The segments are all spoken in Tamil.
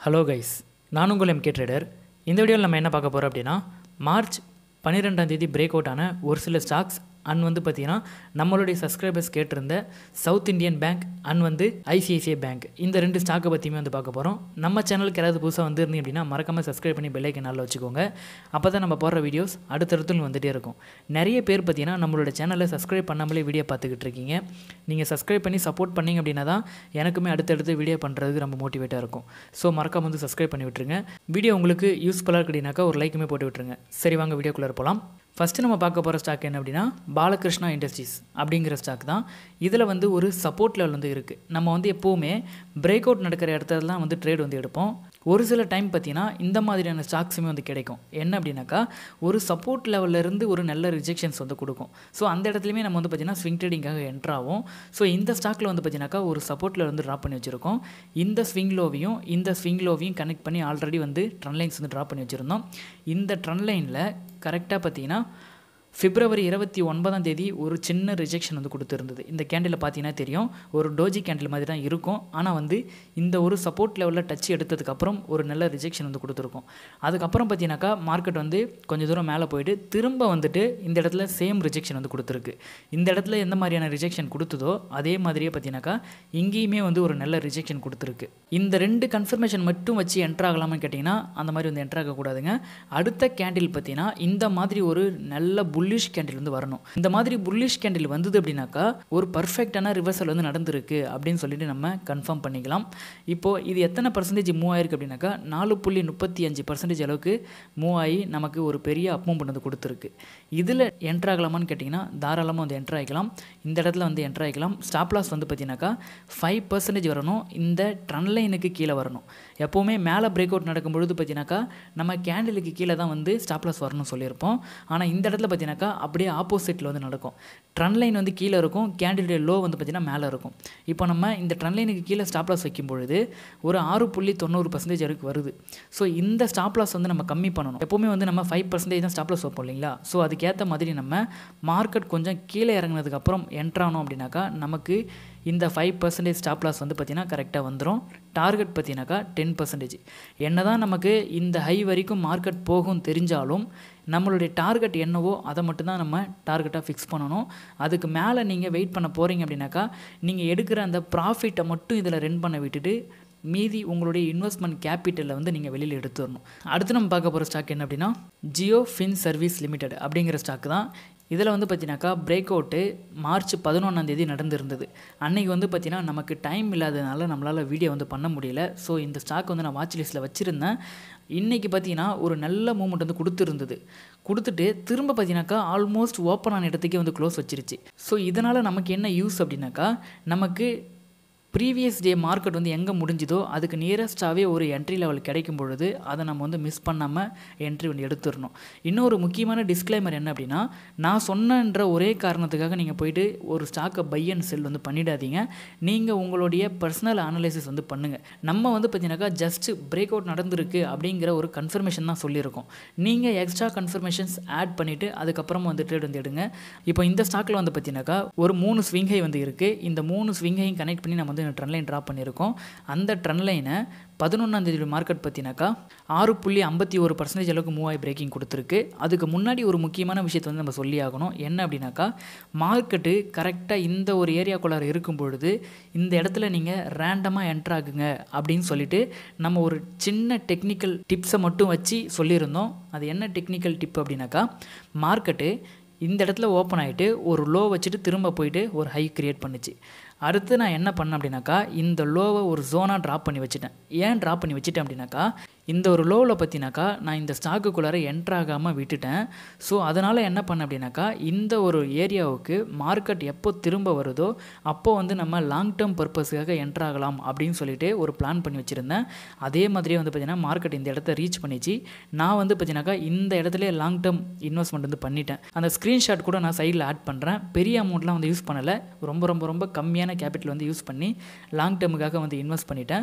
ஹலோ கைஸ் நான் உங்கள் எம்கே ட்ரேடர் இந்த வீடியோவில் நம்ம என்ன பார்க்க போகிறோம் அப்படின்னா மார்ச் பன்னிரெண்டாம் தேதி பிரேக் அவுட் ஆன ஒரு சில ஸ்டாக்ஸ் அண்ட் வந்து பார்த்தீங்கன்னா நம்மளுடைய சப்ஸ்கிரைபர்ஸ் கேட்டிருந்த சவுத் இந்தியன் பேங்க் அண்ட் வந்து ஐசிஐசிஐ பேங்க் இந்த ரெண்டு ஸ்டாக்கை பற்றியுமே வந்து பார்க்க போகிறோம் நம்ம சேனலுக்கு யாராவது புதுசாக வந்திருந்தீங்க அப்படின்னா மறக்காமல் சப்ஸ்கிரைப் பண்ணி பெல்லைக்கன் நாளில் வச்சுக்கோங்க அப்போ தான் நம்ம போடுற வீடியோஸ் அடுத்தடுத்து வந்துகிட்டே இருக்கும் நிறைய பேர் பார்த்தீங்கன்னா நம்மளோட சேனலை சப்ஸ்கிரைப் பண்ணாமலே வீடியோ பார்த்துக்கிட்டு இருக்கீங்க நீங்கள் சப்ஸ்கிரைப் பண்ணி சப்போர்ட் பண்ணீங்க அப்படின்னா தான் எனக்குமே அடுத்தடுத்து வீடியோ பண்ணுறதுக்கு ரொம்ப மோட்டிவேட்டாக இருக்கும் ஸோ மறக்காம வந்து சப்ஸ்கிரைப் பண்ணி விட்டுருங்க வீடியோ உங்களுக்கு யூஸ்ஃபுல்லாக இருக்குனாக்கா ஒரு லைக்குமே போட்டு விட்டுருங்க சரி வாங்க வீடியோக்குள்ளே போகலாம் ஃபஸ்ட்டு நம்ம பார்க்க போகிற ஸ்டாக் என்ன அப்படின்னா பாலகிருஷ்ணா இண்டஸ்ட்ரீஸ் அப்படிங்கிற ஸ்டாக் தான் இதில் வந்து ஒரு சப்போர்ட் லெவல் வந்து இருக்குது நம்ம வந்து எப்போவுமே பிரேக் அவுட் நடக்கிற இடத்துல தான் வந்து ட்ரேட் வந்து எடுப்போம் ஒரு சில டைம் பார்த்தீங்கன்னா இந்த மாதிரியான ஸ்டாக்ஸுமே வந்து கிடைக்கும் என்ன அப்படின்னாக்கா ஒரு சப்போர்ட் இருந்து ஒரு நல்ல ரிஜெக்ஷன்ஸ் வந்து கொடுக்கும் ஸோ அந்த இடத்துலையுமே நம்ம வந்து பார்த்திங்கன்னா ஸ்விங் ட்ரேடிங்காக என்ட்ரு ஆகும் ஸோ இந்த ஸ்டாக்கில் வந்து பார்த்தீங்கன்னாக்கா ஒரு சப்போர்ட்டில் வந்து ட்ராப் பண்ணி வச்சுருக்கோம் இந்த ஸ்விங் லோவையும் இந்த ஸ்விங் லோவையும் கனெக்ட் பண்ணி ஆல்ரெடி வந்து ட்ரன் லைன்ஸ் வந்து ட்ராப் பண்ணி வச்சுருந்தோம் இந்த ட்ரன் லைனில் கரெக்டாக பார்த்தீங்கன்னா பிப்ரவரி இருபத்தி ஒன்பதாம் தேதி ஒரு சின்ன ரிஜெக்ஷன் வந்து கொடுத்துருந்தது இந்த கேண்டில் பார்த்தீங்கன்னா தெரியும் ஒரு டோஜி கேண்டில் மாதிரி தான் இருக்கும் ஆனால் வந்து இந்த ஒரு சப்போர்ட் லெவலில் டச் எடுத்ததுக்கப்புறம் ஒரு நல்ல ரிஜெக்ஷன் வந்து கொடுத்துருக்கும் அதுக்கப்புறம் பார்த்தீங்கன்னாக்கா மார்க்கெட் வந்து கொஞ்சம் தூரம் மேலே போயிட்டு திரும்ப வந்துட்டு இந்த இடத்துல சேம் ரிஜெக்ஷன் வந்து கொடுத்துருக்கு இந்த இடத்துல எந்த மாதிரியான ரிஜெக்ஷன் கொடுத்ததோ அதே மாதிரியே பார்த்தீங்கன்னாக்கா இங்கேயுமே வந்து ஒரு நல்ல ரிஜெக்ஷன் கொடுத்துருக்கு இந்த ரெண்டு கன்ஃபர்மேஷன் மட்டும் வச்சு என்ட்ரு ஆகலாமான்னு கேட்டிங்கன்னா அந்த மாதிரி வந்து என்ட்ரு ஆகக்கூடாதுங்க அடுத்த கேண்டில் பார்த்தீங்கன்னா இந்த மாதிரி ஒரு நல்ல புல்லிஷ் கேண்டில் வந்து வரணும் இந்த மாதிரி புல்லிஷ் கேண்டில் வந்தது அப்படின்னாக்கா ஒரு பர்ஃபெக்டான ரிவர்சல் வந்து நடந்திருக்கு அப்படின்னு சொல்லிட்டு நம்ம கன்ஃபார்ம் பண்ணிக்கலாம் இப்போது இது எத்தனை பர்சன்டேஜ் மூவ் ஆயிருக்கு அப்படின்னாக்கா நாலு புள்ளி முப்பத்தி அஞ்சு பர்சன்டேஜ் அளவுக்கு மூவ் ஆகி நமக்கு ஒரு பெரிய அப்மூவ்மெண்ட் வந்து கொடுத்துருக்கு இதில் என்ட்ரு ஆகலாமான்னு கேட்டிங்கன்னா தாராளமாக வந்து என்ட்ரு ஆகிக்கலாம் இந்த இடத்துல வந்து என்ட்ரு ஆகிக்கலாம் ஸ்டாப் லாஸ் வந்து பார்த்தீங்கன்னாக்கா ஃபைவ் பர்சன்டேஜ் வரணும் இந்த ட்ரன் லைனுக்கு கீழே வரணும் எப்போவுமே மேலே பிரேக் அவுட் நடக்கும் பொழுது பார்த்தீங்கன்னாக்கா நம்ம கேண்டிலுக்கு கீழே தான் வந்து ஸ்டாப் லாஸ் வரணும்னு சொல்லியிருப்போம் ஆனால் இந்த இடத்துல பார்த்தீங்கன்னாக்கா அப்படியே ஆப்போசிட்டில் வந்து நடக்கும் ட்ரன் லைன் வந்து கீழே இருக்கும் கேண்டிலுடைய லோ வந்து பார்த்திங்கன்னா மேலே இருக்கும் இப்போ நம்ம இந்த ட்ரன் லைனுக்கு கீழே ஸ்டாப் லாஸ் வைக்கும் பொழுது ஒரு ஆறு புள்ளி தொண்ணூறு பர்சன்டேஜ் வரைக்கும் வருது ஸோ இந்த ஸ்டாப் லாஸ் வந்து நம்ம கம்மி பண்ணணும் எப்போவுமே வந்து நம்ம ஃபைவ் பர்சன்டேஜ் தான் ஸ்டாப் லாஸ் வைப்போம் இல்லைங்களா ஸோ அதுக்கேற்ற மாதிரி நம்ம மார்க்கெட் கொஞ்சம் கீழே இறங்கினதுக்கப்புறம் என்ட்ரானோம் அப்படின்னாக்கா நமக்கு இந்த ஃபைவ் பர்சன்டேஜ் ஸ்டாப் லாஸ் வந்து பார்த்திங்கன்னா கரெக்டாக வந்துடும் டார்கெட் பார்த்தீங்கன்னாக்கா டென் பர்சன்டேஜ் என்ன தான் நமக்கு இந்த ஹை வரைக்கும் மார்க்கெட் போகும் தெரிஞ்சாலும் நம்மளுடைய டார்கெட் என்னவோ அதை மட்டும்தான் நம்ம டார்கெட்டாக ஃபிக்ஸ் பண்ணணும் அதுக்கு மேலே நீங்கள் வெயிட் பண்ண போகிறீங்க அப்படின்னாக்கா நீங்கள் எடுக்கிற அந்த ப்ராஃபிட்டை மட்டும் இதில் ரென் பண்ண விட்டுட்டு மீதி உங்களுடைய இன்வெஸ்ட்மெண்ட் கேபிட்டலில் வந்து நீங்கள் வெளியில் எடுத்து வரணும் அடுத்து நம்ம பார்க்க போகிற ஸ்டாக் என்ன அப்படின்னா ஜியோ ஃபின் சர்வீஸ் லிமிடெட் அப்படிங்கிற ஸ்டாக் தான் இதில் வந்து பார்த்தீங்கன்னாக்கா பிரேக் அவுட்டு மார்ச் பதினொன்றாந்தேதி நடந்திருந்தது அன்றைக்கி வந்து பார்த்தீங்கன்னா நமக்கு டைம் இல்லாததுனால நம்மளால் வீடியோ வந்து பண்ண முடியல ஸோ இந்த ஸ்டாக் வந்து நான் வாட்ச் லிஸ்ட்டில் வச்சுருந்தேன் இன்றைக்கி பார்த்தீங்கன்னா ஒரு நல்ல மூமெண்ட் வந்து கொடுத்துருந்தது கொடுத்துட்டு திரும்ப பார்த்தீங்கன்னாக்கா ஆல்மோஸ்ட் ஓப்பன் ஆன இடத்துக்கே வந்து க்ளோஸ் வச்சிருச்சு ஸோ இதனால் நமக்கு என்ன யூஸ் அப்படின்னாக்கா நமக்கு ப்ரீவியஸ் டே மார்க்கெட் வந்து எங்கே முடிஞ்சுதோ அதுக்கு நியரஸ்ட்டாகவே ஒரு என்ட்ரி லெவல் கிடைக்கும் பொழுது அதை நம்ம வந்து மிஸ் பண்ணாமல் என்ட்ரி வந்து எடுத்துடணும் இன்னொரு முக்கியமான டிஸ்க்ளைமர் என்ன அப்படின்னா நான் சொன்னன்ற ஒரே காரணத்துக்காக நீங்கள் போயிட்டு ஒரு ஸ்டாக்கை பை அண்ட் செல் வந்து பண்ணிடாதீங்க நீங்கள் உங்களுடைய பர்சனல் அனலைசிஸ் வந்து பண்ணுங்கள் நம்ம வந்து பார்த்தீங்கன்னாக்கா ஜஸ்ட் பிரேக் அவுட் நடந்திருக்கு அப்படிங்கிற ஒரு கன்ஃபர்மேஷன் தான் சொல்லியிருக்கோம் நீங்கள் எக்ஸ்ட்ரா கன்ஃபர்மேஷன்ஸ் ஆட் பண்ணிவிட்டு அதுக்கப்புறமா வந்து ட்ரேட் வந்து எடுங்க இப்போ இந்த ஸ்டாக்கில் வந்து பார்த்தீங்கன்னாக்கா ஒரு மூணு ஸ்விங்கை வந்து இருக்குது இந்த மூணு ஸ்விங்கையும் கனெக்ட் பண்ணி நம்ம வந்து ட்ரெண்ட் லைன் ட்ராப் பண்ணியிருக்கோம் அந்த ட்ரெண்ட் லைனை பதினொன்றாந்தேதி மார்க்கெட் பார்த்தீங்கன்னாக்கா ஆறு புள்ளி ஐம்பத்தி ஒரு பர்சன்டேஜ் அளவுக்கு மூவ் ஆகி பிரேக்கிங் கொடுத்துருக்கு அதுக்கு முன்னாடி ஒரு முக்கியமான விஷயத்தை வந்து நம்ம சொல்லி ஆகணும் என்ன அப்படின்னாக்கா மார்க்கெட்டு கரெக்டாக இந்த ஒரு ஏரியாக்குள்ளார இருக்கும் பொழுது இந்த இடத்துல நீங்கள் ரேண்டமாக என்ட்ரு ஆகுங்க அப்படின்னு சொல்லிட்டு நம்ம ஒரு சின்ன டெக்னிக்கல் டிப்ஸை மட்டும் வச்சு சொல்லியிருந்தோம் அது என்ன டெக்னிக்கல் டிப் அப்படின்னாக்கா மார்க்கெட்டு இந்த இடத்துல ஓப்பன் ஆகிட்டு ஒரு லோ வச்சுட்டு திரும்ப போயிட்டு ஒரு ஹை க்ரியேட் பண்ணுச்சு அடுத்து நான் என்ன பண்ணேன் அப்படின்னாக்கா இந்த லோவை ஒரு ஜோனாக ட்ராப் பண்ணி வச்சுட்டேன் ஏன் ட்ராப் பண்ணி வச்சுட்டேன் அப்படின்னாக்கா இந்த ஒரு லோவில் பார்த்தினாக்கா நான் இந்த ஸ்டாக்குக்குள்ளார என்ட்ரு ஆகாமல் விட்டுட்டேன் ஸோ அதனால் என்ன பண்ணேன் அப்படின்னாக்கா இந்த ஒரு ஏரியாவுக்கு மார்க்கெட் எப்போ திரும்ப வருதோ அப்போ வந்து நம்ம லாங் டேர்ம் பர்பஸுக்காக என்ட்ரு ஆகலாம் அப்படின்னு சொல்லிட்டு ஒரு பிளான் பண்ணி வச்சுருந்தேன் அதே மாதிரியே வந்து பார்த்திங்கன்னா மார்க்கெட் இந்த இடத்த ரீச் பண்ணிச்சு நான் வந்து பார்த்தீங்கன்னாக்கா இந்த இடத்துல லாங் டேர்ம் இன்வெஸ்ட்மெண்ட் வந்து பண்ணிட்டேன் அந்த ஸ்க்ரீன்ஷாட் கூட நான் சைடில் ஆட் பண்ணுறேன் பெரிய அமௌண்ட்லாம் வந்து யூஸ் பண்ணலை ரொம்ப ரொம்ப ரொம்ப கம்மியான கேபிட்டல் வந்து யூஸ் பண்ணி லாங் டேர்முக்காக வந்து இன்வெஸ்ட் பண்ணிட்டேன்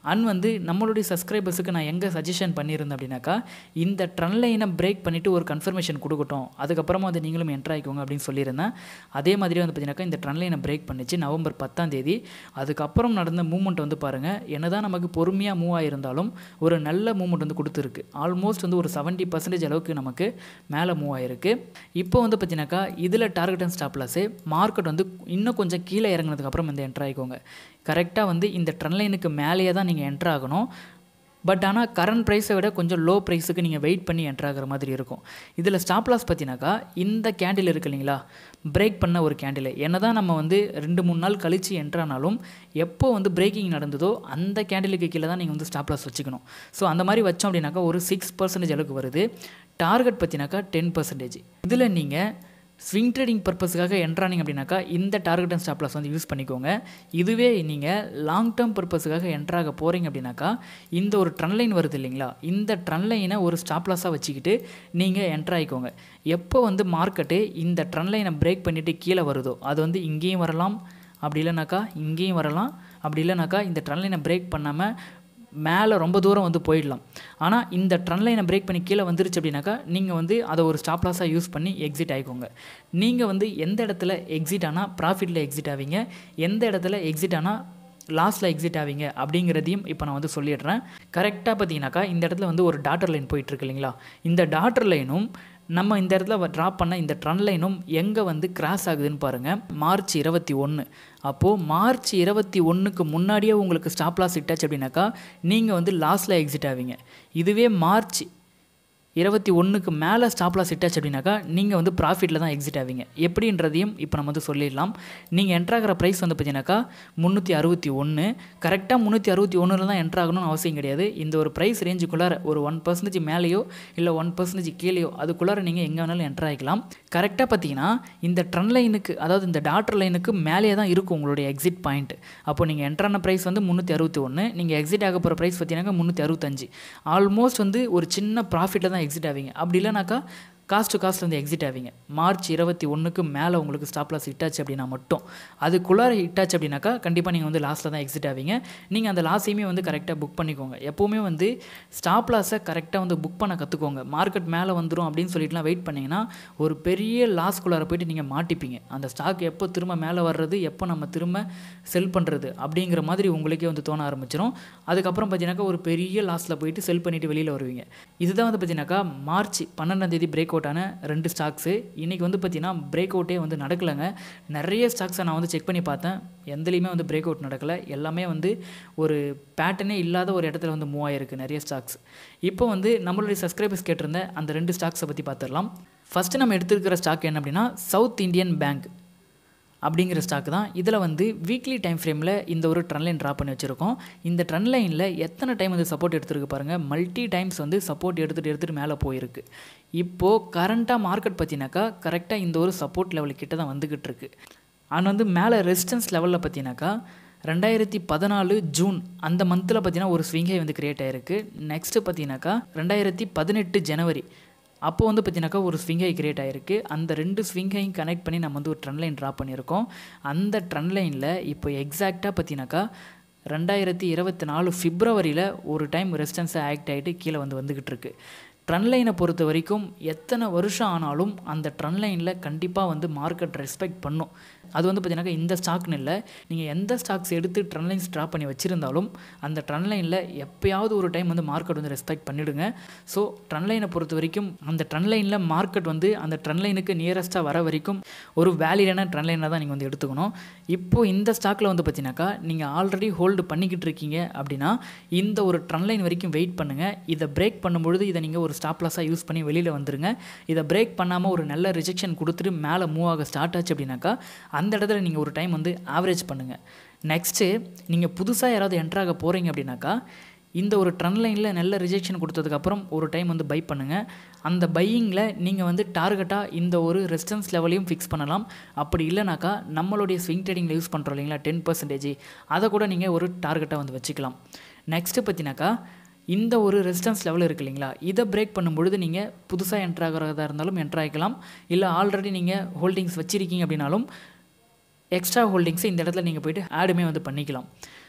அண்ட் வந்து நம்மளுடைய சப்ஸ்கிரைபர்ஸுக்கு நான் எங்கே சஜஷன் பண்ணியிருந்தேன் அப்படின்னாக்கா இந்த ட்ரன் லைனை பிரேக் பண்ணிவிட்டு ஒரு கன்ஃபர்மேஷன் கொடுக்கட்டும் அதுக்கப்புறமா வந்து நீங்களும் என்ட்ரு ஆகிக்கோங்க அப்படின்னு சொல்லியிருந்தேன் அதே மாதிரி வந்து பார்த்தீங்கன்னாக்கா இந்த ட்ரன் லைனை பிரேக் பண்ணிச்சு நவம்பர் பத்தாம் தேதி அதுக்கப்புறம் நடந்த மூமெண்ட் வந்து பாருங்கள் என்னதான் நமக்கு பொறுமையாக மூவ் ஆகியிருந்தாலும் ஒரு நல்ல மூமெண்ட் வந்து கொடுத்துருக்கு ஆல்மோஸ்ட் வந்து ஒரு செவன்ட்டி பர்சன்டேஜ் அளவுக்கு நமக்கு மேலே மூவ் ஆகிருக்கு இப்போ வந்து பார்த்தீங்கன்னாக்கா இதில் target and stop loss market வந்து இன்னும் கொஞ்சம் கீழே இறங்கினதுக்கப்புறம் இந்த என்ட்ரு ஆகிக்கோங்க கரெக்டாக வந்து இந்த ட்ரெண்ட் லைனுக்கு மேலேயே தான் நீங்கள் என்ட்ரு ஆகணும் பட் ஆனால் கரண்ட் ப்ரைஸை விட கொஞ்சம் லோ ப்ரைஸுக்கு நீங்கள் வெயிட் பண்ணி என்ட்ரு ஆகிற மாதிரி இருக்கும் இதில் ஸ்டாப் லாஸ் பார்த்தீங்கன்னாக்கா இந்த கேண்டில் இருக்கு இல்லைங்களா பிரேக் பண்ண ஒரு கேண்டில் என்ன தான் நம்ம வந்து ரெண்டு மூணு நாள் கழித்து என்ட்ரானாலும் எப்போ வந்து பிரேக்கிங் நடந்ததோ அந்த கேண்டிலுக்கு கீழே தான் நீங்கள் வந்து ஸ்டாப் லாஸ் வச்சுக்கணும் ஸோ அந்த மாதிரி வச்சோம் அப்படின்னாக்கா ஒரு சிக்ஸ் பர்சன்டேஜ் அளவுக்கு வருது டார்கெட் பார்த்தீங்கன்னாக்கா டென் பர்சன்டேஜ் இதில் நீங்கள் ஸ்விங் ட்ரேடிங் பர்பஸுக்காக என்ட்ரானிங் அப்படின்னாக்கா இந்த டார்கெட் அண்ட் ஸ்டாப் லாஸ் வந்து யூஸ் பண்ணிக்கோங்க இதுவே நீங்கள் லாங் டேர்ம் பர்பஸுக்காக என்ட்ராக போகிறீங்க அப்படின்னாக்கா இந்த ஒரு ட்ரன் லைன் வருது இல்லைங்களா இந்த ட்ரன் லைனை ஒரு ஸ்டாப் லாஸாக வச்சுக்கிட்டு நீங்கள் என்ட்ரு ஆகிக்கோங்க எப்போ வந்து மார்க்கெட்டு இந்த ட்ரன் லைனை பிரேக் பண்ணிவிட்டு கீழே வருதோ அது வந்து இங்கேயும் வரலாம் அப்படி இல்லைனாக்கா இங்கேயும் வரலாம் அப்படி இல்லைனாக்கா இந்த ட்ரன் லைனை பிரேக் பண்ணாமல் மேலே ரொம்ப தூரம் வந்து போயிடலாம் ஆனால் இந்த ட்ரன் லைனை பிரேக் பண்ணி கீழே வந்துருச்சு அப்படின்னாக்கா நீங்கள் வந்து அதை ஒரு ஸ்டாப் லாஸாக யூஸ் பண்ணி எக்ஸிட் ஆகிக்கோங்க நீங்கள் வந்து எந்த இடத்துல எக்ஸிட் ஆனால் ப்ராஃபிட்டில் எக்ஸிட் ஆவீங்க எந்த இடத்துல எக்ஸிட் ஆனால் லாஸ்ட்டில் எக்ஸிட் ஆவீங்க அப்படிங்கிறதையும் இப்போ நான் வந்து சொல்லிடுறேன் கரெக்டாக பார்த்தீங்கன்னாக்கா இந்த இடத்துல வந்து ஒரு டாட்டர் லைன் போயிட்டுருக்கு இல்லைங்களா இந்த டாட்டர் லைனும் நம்ம இந்த இடத்துல ட்ராப் பண்ண இந்த ட்ரன் லைனும் எங்கே வந்து கிராஸ் ஆகுதுன்னு பாருங்கள் மார்ச் இருபத்தி ஒன்று அப்போது மார்ச் இருபத்தி ஒன்றுக்கு முன்னாடியே உங்களுக்கு ஸ்டாப் லாஸ் இட்டாச்சு அப்படின்னாக்கா நீங்கள் வந்து லாஸில் எக்ஸிட் ஆவீங்க இதுவே மார்ச் இருபத்தி ஒன்றுக்கு மேலே ஸ்டாப் லாஸ் இட்டாச்சு அப்படின்னாக்கா நீங்கள் வந்து ப்ராஃபிட்டில் தான் எக்ஸிட் ஆவீங்க எப்படின்றதையும் இப்போ நம்ம வந்து சொல்லிடலாம் நீங்கள் என்ட்ராகிற ப்ரைஸ் வந்து பார்த்தீங்கன்னாக்கா முந்நூற்றி அறுபத்தி ஒன்று கரெக்டாக முந்நூற்றி அறுபத்தி ஒன்றில் தான் என்ட்ரு ஆகணும்னு அவசியம் கிடையாது இந்த ஒரு ப்ரைஸ் ரேஞ்சுக்குள்ளார ஒரு ஒன் பர்சன்டேஜ் மேலேயோ இல்லை ஒன் பர்சன்டேஜ் கீழேயோ அதுக்குள்ளார நீங்கள் எங்கே வேணாலும் என்ட்ரு ஆகிக்கலாம் கரெக்டாக பார்த்தீங்கன்னா இந்த ட்ரன் லைனுக்கு அதாவது இந்த டாட்டர் லைனுக்கு மேலேயே தான் இருக்கும் உங்களுடைய எக்ஸிட் பாயிண்ட் அப்போ நீங்கள் என்ட்ரான ப்ரைஸ் வந்து முந்நூற்றி அறுபத்தி ஒன்று நீங்கள் எக்ஸிட் ஆக போகிற ப்ரைஸ் பார்த்தீங்கன்னா முந்நூற்றி அறுபத்தஞ்சு ஆல்மோஸ்ட் வந்து ஒரு சின்ன ப்ராஃபிட்டில் தான் எக்ஸிட் ஆவீங்க அப்படி இல்லைனாக்கா காஸ்ட் டு காஸ்ட் வந்து எக்ஸிட் ஆவீங்க மார்ச் இருபத்தி ஒன்றுக்கு மேலே உங்களுக்கு ஸ்டாப் லாஸ் இட்டாச்சு அப்படின்னா மட்டும் அதுக்குள்ளார இட்டாச்சு அப்படின்னாக்கா கண்டிப்பாக நீங்கள் வந்து லாஸில் தான் எக்ஸிட் ஆவீங்க நீங்கள் அந்த லாஸையுமே வந்து கரெக்டாக புக் பண்ணிக்கோங்க எப்போவுமே வந்து ஸ்டாப் லாஸை கரெக்டாக வந்து புக் பண்ண கற்றுக்கோங்க மார்க்கெட் மேலே வந்துடும் அப்படின்னு சொல்லிட்டுலாம் வெயிட் பண்ணிங்கன்னா ஒரு பெரிய லாஸ்க்குள்ளார போயிட்டு நீங்கள் மாட்டிப்பீங்க அந்த ஸ்டாக் எப்போ திரும்ப மேலே வர்றது எப்போ நம்ம திரும்ப செல் பண்ணுறது அப்படிங்கிற மாதிரி உங்களுக்கே வந்து தோண ஆரம்பிச்சிடும் அதுக்கப்புறம் பார்த்தீங்கன்னாக்கா ஒரு பெரிய லாஸில் போயிட்டு செல் பண்ணிவிட்டு வெளியில் வருவீங்க இதுதான் வந்து பார்த்தீங்கன்னாக்கா மார்ச் பன்னெண்டாம் தேதி பிரேக் அவுட்டான ரெண்டு ஸ்டாக்ஸு இன்றைக்கி வந்து பார்த்தீங்கன்னா பிரேக் அவுட்டே வந்து நடக்கலைங்க நிறைய ஸ்டாக்ஸை நான் வந்து செக் பண்ணி பார்த்தேன் எந்தலையுமே வந்து பிரேக் அவுட் நடக்கலை எல்லாமே வந்து ஒரு பேட்டர்னே இல்லாத ஒரு இடத்துல வந்து மூவ் ஆகிருக்கு நிறைய ஸ்டாக்ஸ் இப்போ வந்து நம்மளுடைய சப்ஸ்கிரைபர்ஸ் கேட்டிருந்த அந்த ரெண்டு ஸ்டாக்ஸை பற்றி பார்த்துடலாம் ஃபஸ்ட்டு நம்ம எடுத்துருக்கிற ஸ்டாக் என்ன அப்படின்னா சவுத் இந்தியன் பேங்க் அப்படிங்கிற ஸ்டாக் தான் இதில் வந்து வீக்லி டைம் ஃப்ரேமில் இந்த ஒரு ட்ரெண்ட் லைன் ட்ரா பண்ணி வச்சுருக்கோம் இந்த ட்ரெண்ட் லைனில் எத்தனை டைம் வந்து சப்போர்ட் எடுத்துருக்கு பாருங்கள் மல்டி டைம்ஸ் வந்து சப்போர்ட் எடுத்துகிட்டு எடுத்துகிட்டு மேலே போயிருக்கு இப்போது கரண்ட்டாக மார்க்கெட் பார்த்தீங்கன்னாக்கா கரெக்டாக இந்த ஒரு சப்போர்ட் லெவல் கிட்ட தான் வந்துக்கிட்டு இருக்கு ஆனால் வந்து மேலே ரெசிஸ்டன்ஸ் லெவலில் பார்த்தீங்கன்னாக்கா ரெண்டாயிரத்தி பதினாலு ஜூன் அந்த மந்தில் பார்த்தீங்கன்னா ஒரு ஸ்விங்கை வந்து கிரியேட் ஆகிருக்கு நெக்ஸ்ட்டு பார்த்தீங்கன்னாக்கா ரெண்டாயிரத்தி பதினெட்டு ஜனவரி அப்போ வந்து பார்த்தீங்கன்னாக்கா ஒரு ஸ்விங்கை கிரியேட் ஆகிருக்கு அந்த ரெண்டு ஸ்விங்கையும் கனெக்ட் பண்ணி நம்ம வந்து ஒரு ட்ரெண்ட் லைன் ட்ரா பண்ணியிருக்கோம் அந்த ட்ரெண்ட் லைனில் இப்போ எக்ஸாக்டாக பார்த்தீங்கன்னாக்கா ரெண்டாயிரத்தி இருபத்தி நாலு பிப்ரவரியில் ஒரு டைம் ரெசிஸ்டன்ஸை ஆக்ட் ஆகிட்டு கீழே வந்து வந்துக்கிட்டு இருக்கு ட்ரன் லைனை பொறுத்த வரைக்கும் எத்தனை வருஷம் ஆனாலும் அந்த ட்ரன் லைனில் கண்டிப்பாக வந்து மார்க்கெட் ரெஸ்பெக்ட் பண்ணும் அது வந்து பார்த்தீங்கன்னா இந்த ஸ்டாக்னு இல்லை நீங்கள் எந்த ஸ்டாக்ஸ் எடுத்து ட்ரன் லைன்ஸ் ட்ரா பண்ணி வச்சுருந்தாலும் அந்த ட்ரன் லைனில் எப்பயாவது ஒரு டைம் வந்து மார்க்கெட் வந்து ரெஸ்பெக்ட் பண்ணிவிடுங்க ஸோ ட்ரன் லைனை பொறுத்த வரைக்கும் அந்த ட்ரன் லைனில் மார்க்கெட் வந்து அந்த ட்ரன் லைனுக்கு நியரஸ்ட்டாக வர வரைக்கும் ஒரு வேலிடான ட்ரன் லைனை தான் நீங்கள் வந்து எடுத்துக்கணும் இப்போது இந்த ஸ்டாக்கில் வந்து பார்த்தீங்கன்னாக்கா நீங்கள் ஆல்ரெடி ஹோல்டு பண்ணிக்கிட்டு இருக்கீங்க அப்படின்னா இந்த ஒரு ட்ரன் லைன் வரைக்கும் வெயிட் பண்ணுங்கள் இதை பிரேக் பண்ணும்பொழுது இதை நீங்கள் ஒரு ஸ்டாப் லாஸாக யூஸ் பண்ணி வெளியில் வந்துருங்க இதை பிரேக் பண்ணாமல் ஒரு நல்ல ரிஜெக்ஷன் கொடுத்துட்டு மேலே மூவ் ஆக ஸ்டார்ட் ஆச்சு அப்படின்னாக்கா அந்த இடத்துல நீங்கள் ஒரு டைம் வந்து ஆவரேஜ் பண்ணுங்கள் நெக்ஸ்ட்டு நீங்கள் புதுசாக யாராவது என்ட்ராக போகிறீங்க அப்படின்னாக்கா இந்த ஒரு ட்ரன் லைனில் நல்ல ரிஜெக்ஷன் கொடுத்ததுக்கப்புறம் ஒரு டைம் வந்து பை பண்ணுங்கள் அந்த பையிங்கில் நீங்கள் வந்து டார்கெட்டாக இந்த ஒரு ரெசிஸ்டன்ஸ் லெவலையும் ஃபிக்ஸ் பண்ணலாம் அப்படி இல்லைனாக்கா நம்மளுடைய ஸ்விங் ட்ரேடிங்கில் யூஸ் பண்ணுறோம் இல்லைங்களா டென் பர்சன்டேஜ் அதை கூட நீங்கள் ஒரு டார்கெட்டாக வந்து வச்சுக்கலாம் நெக்ஸ்ட்டு பார்த்தீங்கன்னாக்கா இந்த ஒரு ரெசிஸ்டன்ஸ் லெவல் இருக்குது இல்லைங்களா இதை பிரேக் பண்ணும்பொழுது நீங்கள் புதுசாக என்ட்ரு ஆகிறதா இருந்தாலும் என்ட்ரு ஆகிக்கலாம் இல்லை ஆல்ரெடி நீங்கள் ஹோல்டிங்ஸ் வச்சுருக்கீங்க அப்படின்னாலும் எக்ஸ்ட்ரா ஹோல்டிங்ஸை இந்த இடத்துல நீங்கள் போய்ட்டு ஆடுமே வந்து பண்ணிக்கலாம்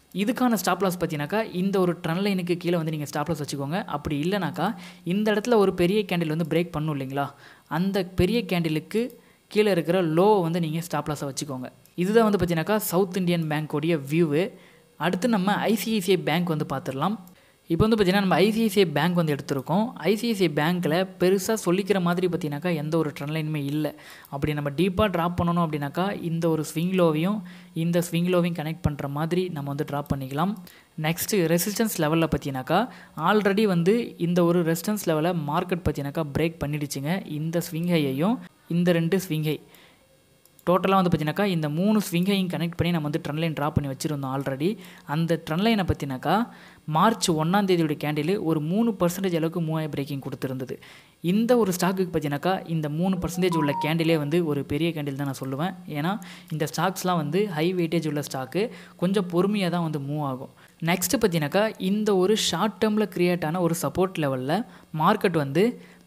இதுக்கான ஸ்டாப் லாஸ் பார்த்தீங்கன்னாக்கா இந்த ஒரு ட்ரெண்ட் லைனுக்கு கீழே வந்து நீங்கள் ஸ்டாப் லாஸ் வச்சுக்கோங்க அப்படி இல்லைனாக்கா இந்த இடத்துல ஒரு பெரிய கேண்டில் வந்து பிரேக் பண்ணும் இல்லைங்களா அந்த பெரிய கேண்டிலுக்கு கீழே இருக்கிற லோவை வந்து நீங்கள் ஸ்டாப் லாஸை வச்சுக்கோங்க இதுதான் வந்து பார்த்தீங்கன்னாக்கா சவுத் இந்தியன் பேங்க்கோடைய வியூவு அடுத்து நம்ம ஐசிஐசிஐ பேங்க் வந்து பார்த்துடலாம் இப்போ வந்து பார்த்திங்கன்னா நம்ம ஐசிஐசிஐ பேங்க் வந்து எடுத்திருக்கோம் ஐசிஐசிஐ பேங்க்கில் பெருசாக சொல்லிக்கிற மாதிரி பார்த்தீங்கன்னாக்கா எந்த ஒரு ட்ரெண்ட் லைனுமே இல்லை அப்படி நம்ம டீப்பாக ட்ராப் பண்ணணும் அப்படின்னாக்கா இந்த ஒரு ஸ்விங் லோவையும் இந்த ஸ்விங் லோவையும் கனெக்ட் பண்ணுற மாதிரி நம்ம வந்து ட்ராப் பண்ணிக்கலாம் நெக்ஸ்ட்டு ரெசிஸ்டன்ஸ் லெவலில் பார்த்தீங்கன்னாக்கா ஆல்ரெடி வந்து இந்த ஒரு ரெசிஸ்டன்ஸ் லெவலை மார்க்கெட் பார்த்தீங்கன்னாக்கா பிரேக் பண்ணிடுச்சுங்க இந்த ஸ்விங் ஹையையும் இந்த ரெண்டு ஸ்விங் ஹை டோட்டலாக வந்து பார்த்தீங்கன்னாக்கா இந்த மூணு ஸ்விங்கையும் கனெக்ட் பண்ணி நம்ம வந்து ட்ரெண்ட் லைன் ட்ரா பண்ணி வச்சுருந்தோம் ஆல்ரெடி அந்த ட்ரெண்ட் லைனை பார்த்தீங்கன்னாக்கா மார்ச் ஒன்றாம் தேதியோட கேண்டில் ஒரு மூணு பர்சன்டேஜ் அளவுக்கு மூவாய் பிரேக்கிங் கொடுத்துருந்தது இந்த ஒரு ஸ்டாக்குக்கு பார்த்தீங்கன்னாக்கா இந்த மூணு பர்சன்டேஜ் உள்ள கேண்டிலே வந்து ஒரு பெரிய கேண்டில் தான் நான் சொல்லுவேன் ஏன்னா இந்த ஸ்டாக்ஸ்லாம் வந்து ஹை வெயிட்டேஜ் உள்ள ஸ்டாக்கு கொஞ்சம் பொறுமையாக தான் வந்து மூவ் ஆகும் நெக்ஸ்ட்டு பார்த்தீங்கன்னாக்கா இந்த ஒரு ஷார்ட் டேர்மில் க்ரியேட் ஆன ஒரு சப்போர்ட் லெவலில் மார்க்கெட் வந்து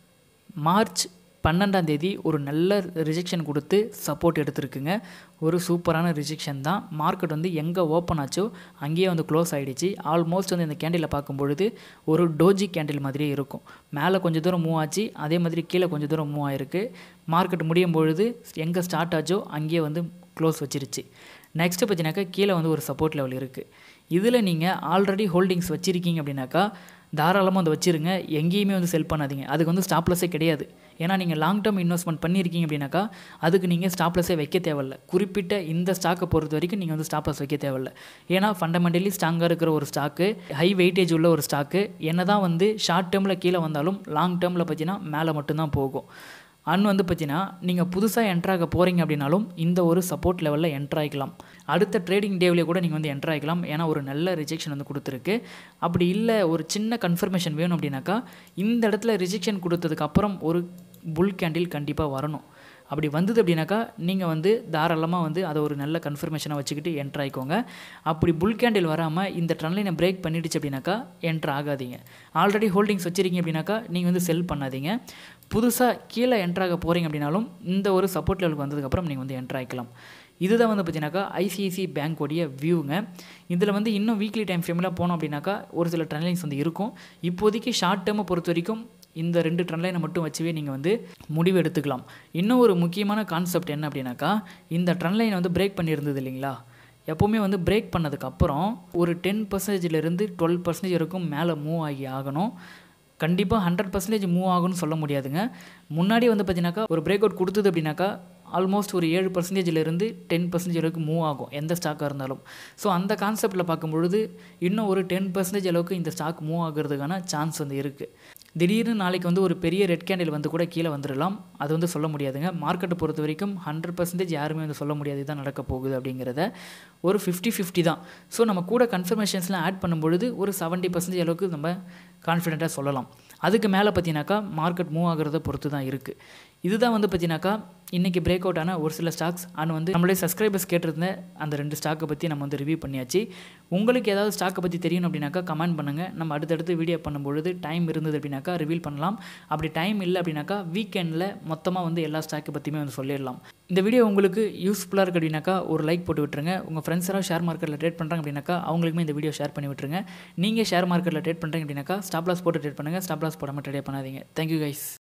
மார்ச் பன்னெண்டாம் தேதி ஒரு நல்ல ரிஜெக்ஷன் கொடுத்து சப்போர்ட் எடுத்திருக்குங்க ஒரு சூப்பரான ரிஜெக்ஷன் தான் மார்க்கெட் வந்து எங்கே ஓப்பன் ஆச்சோ அங்கேயே வந்து க்ளோஸ் ஆகிடுச்சு ஆல்மோஸ்ட் வந்து இந்த கேண்டிலை பார்க்கும் பொழுது ஒரு டோஜி கேண்டில் மாதிரியே இருக்கும் மேலே கொஞ்சம் தூரம் மூவ் ஆச்சு அதே மாதிரி கீழே கொஞ்சம் தூரம் மூவ் ஆயிருக்கு மார்க்கெட் முடியும் பொழுது எங்கே ஸ்டார்ட் ஆச்சோ அங்கேயே வந்து க்ளோஸ் வச்சிருச்சு நெக்ஸ்ட்டு பார்த்தீங்கன்னாக்கா கீழே வந்து ஒரு சப்போர்ட் லெவல் இருக்குது இதில் நீங்கள் ஆல்ரெடி ஹோல்டிங்ஸ் வச்சுருக்கீங்க அப்படின்னாக்கா தாராளமாக வந்து வச்சுருங்க எங்கேயுமே வந்து செல் பண்ணாதீங்க அதுக்கு வந்து ஸ்டாப்லஸே கிடையாது ஏன்னா நீங்கள் லாங் டேர்ம் இன்வெஸ்ட்மெண்ட் பண்ணியிருக்கீங்க அப்படின்னாக்கா அதுக்கு நீங்கள் ஸ்டாப்லஸே வைக்க தேவையில்ல குறிப்பிட்ட இந்த ஸ்டாக்கை பொறுத்த வரைக்கும் நீங்கள் வந்து ஸ்டாப்லஸ் வைக்க தேவையில்ல ஏன்னா ஃபண்டமெண்டலி ஸ்ட்ராங்காக இருக்கிற ஒரு ஸ்டாக்கு ஹை வெயிட்டேஜ் உள்ள ஒரு ஸ்டாக்கு என்ன தான் வந்து ஷார்ட் டேர்மில் கீழே வந்தாலும் லாங் டேர்மில் பார்த்தீங்கன்னா மேலே மட்டும்தான் போகும் அன் வந்து பார்த்தீங்கன்னா நீங்கள் புதுசாக என்ட்ராக போகிறீங்க அப்படின்னாலும் இந்த ஒரு சப்போர்ட் லெவலில் என்ட்ரு ஆகிக்கலாம் அடுத்த ட்ரேடிங் டேவிலே கூட நீங்கள் வந்து என்ட்ரு ஆகிக்கலாம் ஏன்னா ஒரு நல்ல ரிஜெக்ஷன் வந்து கொடுத்துருக்கு அப்படி இல்லை ஒரு சின்ன கன்ஃபர்மேஷன் வேணும் அப்படின்னாக்கா இந்த இடத்துல ரிஜெக்ஷன் கொடுத்ததுக்கு அப்புறம் ஒரு புல் கேண்டில் கண்டிப்பாக வரணும் அப்படி வந்தது அப்படின்னாக்கா நீங்கள் வந்து தாராளமாக வந்து அதை ஒரு நல்ல கன்ஃபர்மேஷனாக வச்சுக்கிட்டு என்ட்ரு ஆகிக்கோங்க அப்படி புல் கேண்டில் வராமல் இந்த ட்ரெண்ட்லைனை பிரேக் பண்ணிடுச்சு அப்படின்னாக்கா என்ட்ரு ஆகாதீங்க ஆல்ரெடி ஹோல்டிங்ஸ் வச்சுருக்கீங்க அப்படின்னாக்கா நீங்கள் வந்து செல் பண்ணாதீங்க புதுசாக கீழே என்ட்ராக போகிறீங்க அப்படின்னாலும் இந்த ஒரு சப்போர்ட் லெவலுக்கு வந்ததுக்கப்புறம் நீங்கள் வந்து என்ட்ரு ஆகிக்கலாம் இதுதான் வந்து பார்த்தீங்கன்னாக்கா ஐசிஐசி பேங்க்கோடைய வியூங்க இதில் வந்து இன்னும் வீக்லி டைம் ஃப்ரேமில் போனோம் அப்படின்னாக்கா ஒரு சில ட்ரெண்ட்லைன்ஸ் வந்து இருக்கும் இப்போதைக்கு ஷார்ட் டேர்மை பொறுத்த வரைக்கும் இந்த ரெண்டு ட்ரெண்ட்லைனை மட்டும் வச்சுவே நீங்கள் வந்து முடிவு எடுத்துக்கலாம் இன்னும் ஒரு முக்கியமான கான்செப்ட் என்ன அப்படின்னாக்கா இந்த ட்ரெண்ட்லைனை வந்து பிரேக் பண்ணியிருந்தது இல்லைங்களா எப்போவுமே வந்து பிரேக் பண்ணதுக்கப்புறம் ஒரு டென் பர்சன்டேஜிலேருந்து டுவெல் பர்சன்டேஜ் வரைக்கும் மேலே மூவ் ஆகி ஆகணும் கண்டிப்பாக ஹண்ட்ரட் பர்சன்டேஜ் மூவ் ஆகும்னு சொல்ல முடியாதுங்க முன்னாடி வந்து பார்த்தீங்கன்னாக்கா ஒரு பிரேக் அவுட் கொடுத்தது அப்படின்னாக்கா ஆல்மோஸ்ட் ஒரு ஏழு பர்சன்டேஜிலேருந்து டென் பர்சன்டேஜ் வரைக்கும் மூவ் ஆகும் எந்த ஸ்டாக்காக இருந்தாலும் ஸோ அந்த கான்செப்டில் பார்க்கும்பொழுது இன்னும் ஒரு டென் பர்சன்டேஜ் அளவுக்கு இந்த ஸ்டாக் மூவ் ஆகிறதுக்கான சான்ஸ் வந்து இருக்குது திடீர்னு நாளைக்கு வந்து ஒரு பெரிய ரெட் கேண்டில் வந்து கூட கீழே வந்துடலாம் அது வந்து சொல்ல முடியாதுங்க மார்க்கெட்டை பொறுத்த வரைக்கும் ஹண்ட்ரட் பர்சன்டேஜ் யாருமே வந்து சொல்ல முடியாது இதுதான் நடக்க போகுது அப்படிங்கிறத ஒரு ஃபிஃப்டி ஃபிஃப்டி தான் ஸோ நம்ம கூட கன்ஃபர்மேஷன்ஸ்லாம் ஆட் பண்ணும்பொழுது ஒரு செவன்ட்டி பர்சன்டேஜ் அளவுக்கு நம்ம கான்ஃபிடென்ட்டாக சொல்லலாம் அதுக்கு மேலே பார்த்தீங்கன்னாக்கா மார்க்கெட் மூவ் ஆகிறத பொறுத்து தான் இருக்குது இதுதான் வந்து பார்த்தீங்கன்னாக்கா இன்றைக்கி பிரேக் அவுட் ஆன ஒரு சில ஸ்டாக்ஸ் அண்ட் வந்து நம்மளுடைய சப்ஸ்கிரைபர்ஸ் கேட்டிருந்த அந்த ரெண்டு ஸ்டாக்கை பற்றி நம்ம வந்து ரிவ்யூ பண்ணியாச்சு உங்களுக்கு ஏதாவது ஸ்டாக்கை பற்றி தெரியணும் அப்படின்னாக்கா கமெண்ட் பண்ணுங்கள் நம்ம அடுத்தடுத்து வீடியோ பண்ணும்பொழுது டைம் இருந்தது அப்படின்னாக்கா ரிவீல் பண்ணலாம் அப்படி டைம் இல்லை அப்படின்னாக்கா வீக்கெண்டில் மொத்தமாக வந்து எல்லா ஸ்டாக்கை பற்றியுமே வந்து சொல்லிடலாம் இந்த வீடியோ உங்களுக்கு யூஸ்ஃபுல்லாக இருக்குது அப்படின்னாக்கா ஒரு லைக் போட்டு விட்டுருங்க உங்கள் ஃப்ரெண்ட்ஸ் யாராவது ஷேர் மார்க்கெட்டில் ட்ரேட் பண்ணுறாங்க அப்படின்னாக்கா அவங்களுக்குமே இந்த வீடியோ ஷேர் பண்ணி விட்டுருங்க நீங்கள் ஷேர் மார்க்கெட்டில் ட்ரேட் பண்ணுறீங்க அப்படின்னாக்கா ஸ்டாப் லாஸ் போட்டு ட்ரேட் பண்ணுங்கள் ஸ்டாப் லாஸ் போடாமல் ட்ரேட் பண்ணாதீங்க தேங்க்யூ கைஸ்